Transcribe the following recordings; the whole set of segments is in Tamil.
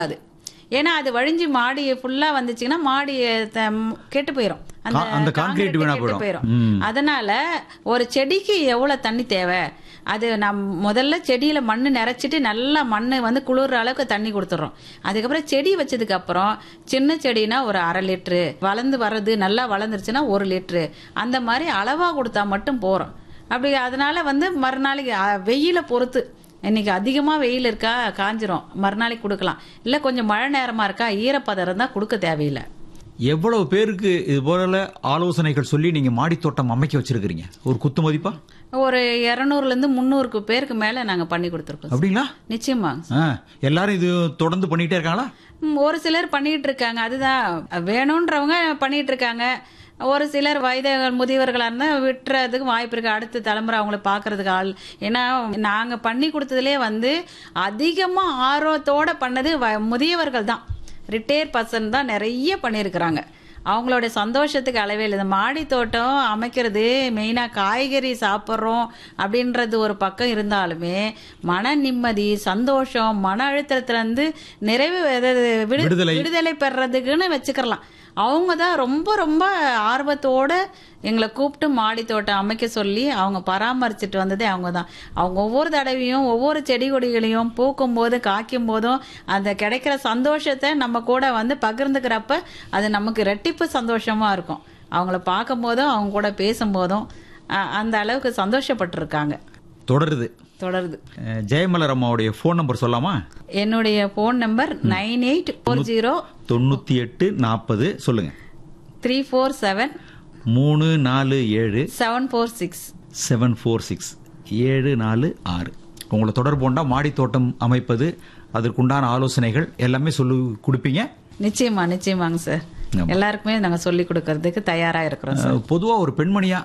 அது ஏன்னா அது வழிஞ்சு மாடி ஃபுல்லா வந்துச்சுன்னா மாடி த- கெட்டு போயிடும் கா- அந்த concrete வீணா கெட்டு போயிடும். போயிடும் அதனால ஒரு செடிக்கு எவ்வளவு தண்ணி தேவை அது நம் முதல்ல செடியில மண்ணு நிறைச்சிட்டு நல்லா மண்ணு வந்து குளிர்ற அளவுக்கு தண்ணி கொடுத்துறோம் அதுக்கப்புறம் செடி வச்சதுக்கு அப்புறம் சின்ன செடினா ஒரு அரை லிட்டரு வளர்ந்து வர்றது நல்லா வளர்ந்துருச்சுன்னா ஒரு லிட்டரு அந்த மாதிரி அளவா கொடுத்தா மட்டும் போறோம் அப்படி அதனால வந்து மறுநாளைக்கு அ, வெயில பொறுத்து இன்னைக்கு அதிகமா வெயில் இருக்கா காஞ்சிரும் மறுநாளைக்கு கொடுக்கலாம் இல்ல கொஞ்சம் மழை நேரமா இருக்கா ஈரப்பதம் இருந்தா கொடுக்க தேவையில்லை எவ்வளவு பேருக்கு இது போல ஆலோசனைகள் சொல்லி நீங்க மாடித் தோட்டம் அமைக்க வச்சிருக்கீங்க ஒரு குத்து மதிப்பா ஒரு இருநூறுல இருந்து முந்நூறுக்கு பேருக்கு மேல நாங்க பண்ணி கொடுத்துருக்கோம் அப்படிங்களா நிச்சயமா ஆ, எல்லாரும் இது தொடர்ந்து பண்ணிட்டே இருக்காங்களா ம், ஒரு சிலர் பண்ணிட்டு இருக்காங்க அதுதான் வேணுன்றவங்க பண்ணிட்டு இருக்காங்க ஒரு சிலர் வயது முதியவர்களா இருந்தா விட்டுறதுக்கு வாய்ப்பு இருக்கு அடுத்த தலைமுறை அவங்கள பாக்குறதுக்கு ஆள் ஏன்னா நாங்க பண்ணி கொடுத்ததுலயே வந்து அதிகமா ஆர்வத்தோட பண்ணது வ- முதியவர்கள் தான் ரிட்டையர் பர்சன் தான் நிறைய பண்ணியிருக்கிறாங்க அவங்களோட சந்தோஷத்துக்கு அளவே இல்லை இந்த மாடி தோட்டம் அமைக்கிறது மெயினாக காய்கறி சாப்பிட்றோம் அப்படின்றது ஒரு பக்கம் இருந்தாலுமே மன நிம்மதி சந்தோஷம் மன அழுத்தத்துலேருந்து நிறைவு அதாவது விடு- விடுதலை. விடுதலை பெறதுக்குன்னு வச்சுக்கலாம் அவங்க தான் ரொம்ப ரொம்ப ஆர்வத்தோட எங்களை கூப்பிட்டு மாடி தோட்டம் அமைக்க சொல்லி அவங்க பராமரிச்சுட்டு வந்ததே அவங்க தான் அவங்க ஒவ்வொரு தடவையும் ஒவ்வொரு செடி கொடிகளையும் பூக்கும் போது காய்க்கும் போதும் அந்த கிடைக்கிற சந்தோஷத்தை நம்ம கூட வந்து பகிர்ந்துக்கிறப்ப அது நமக்கு ரெட்டிப்பு சந்தோஷமா இருக்கும் அவங்கள பார்க்கும் போதும் அவங்க கூட பேசும்போதும் அ- அந்த அளவுக்கு சந்தோஷப்பட்டிருக்காங்க தொடருது தொடருது அஹ், ஜெயமலர் அம்மாவுடைய ஃபோன் நம்பர் சொல்லாமா என்னுடைய phone number nine eight four zero தொண்ணூத்தி எட்டு நாற்பது சொல்லுங்க த்ரீ ஃபோர் செவன் மூணு நாலு ஏழு seven four six seven four six ஏழு நாலு ஆறு உங்களை தொடர்பு கொண்டா மாடித் தோட்டம் அமைப்பது அதற்குண்டான ஆலோசனைகள் எல்லாமே சொல்லி கொடுப்பீங்க நிச்சயமா நிச்சயமாங்க சார் ஆமா. எல்லாருக்குமே நாங்க சொல்லி கொடுக்கறதுக்கு தயாரா இருக்கிறோம் சார் அஹ், பொதுவா ஒரு பெண்மணியா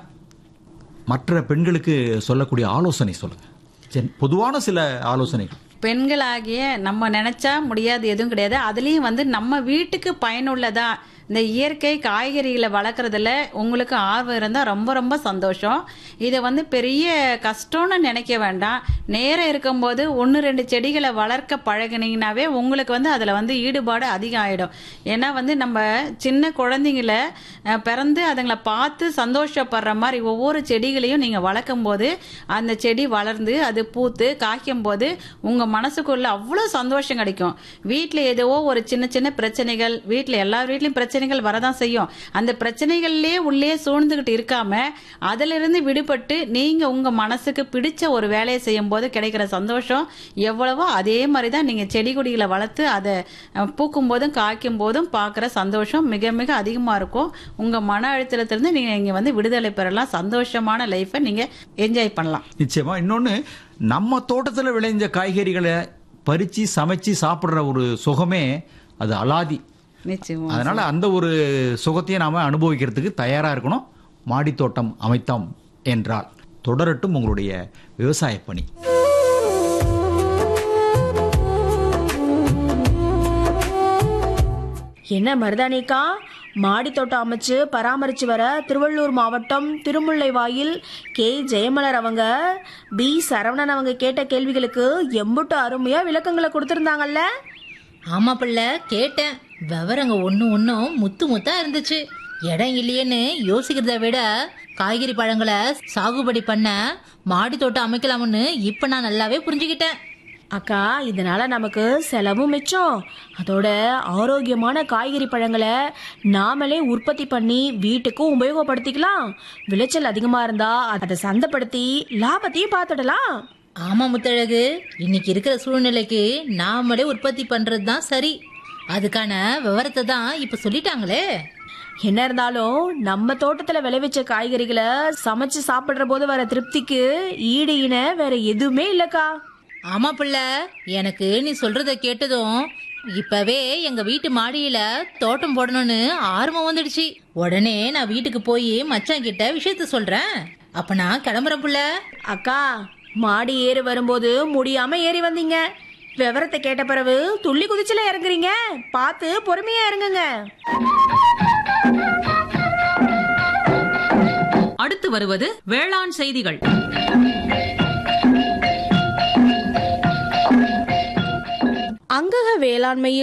மற்ற பெண்களுக்கு சொல்லக்கூடிய ஆலோசனை சொல்லுங்க சரி, பொதுவான சில ஆலோசனைகள் பெண்களாகிய நம்ம நினைச்சா முடியாது எதுவும் கிடையாது அதுலயும் வந்து நம்ம வீட்டுக்கு பயனுள்ளதா இந்த இயற்கை காய்கறிகளை வளர்க்குறதுல உங்களுக்கு ஆர்வம் இருந்தால் ரொம்ப ரொம்ப சந்தோஷம் இதை வந்து பெரிய கஷ்டம்னு நினைக்க வேண்டாம் நேரம் இருக்கும்போது ஒன்று ரெண்டு செடிகளை வளர்க்க பழகுனீங்கனாவே உங்களுக்கு வந்து அதில் வந்து ஈடுபாடு அதிகம் ஆகிடும் ஏன்னா வந்து நம்ம சின்ன குழந்தைங்கள அஹ், பிறந்து அதுங்களை பார்த்து சந்தோஷப்படுற மாதிரி ஒவ்வொரு செடிகளையும் நீங்கள் வளர்க்கும் போது அந்த செடி வளர்ந்து அது பூத்து காய்க்கும் போது உங்கள் மனசுக்குள்ள அவ்வளோ சந்தோஷம் கிடைக்கும் வீட்டில் ஏதோ ஒரு சின்ன சின்ன பிரச்சனைகள் வீட்டில் எல்லா வீட்லையும் பிரச்சனைகள் வரதான் செய்யும் அந்த பிரச்சனைகள்லயே உள்ளே சூழ்ந்துகிட்டு இருக்காம அதிலிருந்து விடுபட்டு நீங்க உங்க மனசுக்கு பிடிச்ச ஒரு வேலையை செய்யும் போது கிடைக்கிற சந்தோஷம் எவ்வளவோ அதே மாதிரி தான் நீங்க செடி கொடிகளை வளர்த்து அதை அஹ், பூக்கும் போதும் காய்க்கும் போதும் பார்க்குற சந்தோஷம் மிக மிக அதிகமா இருக்கும் உங்க மன அழுத்தத்திலிருந்து நீங்க இங்க வந்து விடுதலை பெறலாம் சந்தோஷமான லைஃபை நீங்க என்ஜாய் பண்ணலாம் நிச்சயமா இன்னொன்னு நம்ம தோட்டத்துல விளைஞ்ச காய்கறிகளை பறிச்சு சமைச்சு சாப்பிடுற ஒரு சுகமே அது அலாதி நிச்சயமா அதனால அந்த ஒரு சுகத்தையும் நாம அனுபவிக்கிறதுக்கு தயாரா இருக்கணும் மாடித்தோட்டம் அமைத்தோம் என்றால் தொடரட்டும் உங்களுடைய விவசாய பணி என்ன மருதானிக்கா மாடி தோட்டம் அமைச்சு பராமரிச்சு வர திருவள்ளூர் மாவட்டம் திருமுல்லைவாயில் கே ஜெயமலர் அவங்க பி சரவணன் அவங்க கேட்ட கேள்விகளுக்கு எம்புட்டு அருமையா விளக்கங்களை கொடுத்திருந்தாங்கல்ல ஆமா பிள்ளை கேட்டேன் விவரங்க ஒண்ணு ஒன்னும் முத்து முத்தா இருந்துச்சு இடம் இல்லையேன்னு யோசிக்கிறத விட காய்கறி பழங்களை சாகுபடி பண்ண மாடி தோட்டம் அமைக்கலாம்னு இப்ப நான் நல்லாவே புரிஞ்சுக்கிட்டேன் அக்கா இதனால நமக்கு செலவும் மிச்சம் அதோட ஆரோக்கியமான காய்கறி பழங்களை நாமளே உற்பத்தி பண்ணி வீட்டுக்கும் உபயோகப்படுத்திக்கலாம் விளைச்சல் அதிகமா இருந்தா அதை சந்தைப்படுத்தி லாபத்தையும் பார்த்துடலாம் ஆமா முத்தழகு இன்னைக்கு இருக்கிற சூழ்நிலைக்கு நாமளே உற்பத்தி பண்றது தான் சரி அதுக்கான விவரத்தை தான் இப்ப சொல்லிட்டாங்களே என்ன இருந்தாலும் நம்ம தோட்டத்துல விளைவிச்ச காய்கறிகளை சமைச்சு சாப்பிடுற போது வர திருப்திக்கு ஈடு இணை வேற எதுவுமே இல்லக்கா ஆமா பிள்ளை எனக்கு நீ சொல்றத கேட்டதும் இப்பவே எங்க வீட்டு மாடியில தோட்டம் போடணும்னு ஆர்வம் வந்துடுச்சு உடனே நான் வீட்டுக்கு போய் மச்சான் கிட்ட விஷயத்த சொல்றேன் அப்ப நான் கிளம்புறேன் புள்ள அக்கா மாடி ஏறி வரும்போது முடியாம ஏறி வந்தீங்க விவரத்தை கேட்ட பிறகு துள்ளி குதிச்சுல இறங்குறீங்க பார்த்து பொறுமையா இறங்குங்க அடுத்து வருவது வேளாண் செய்திகள் அங்கக வேளாண்மையில்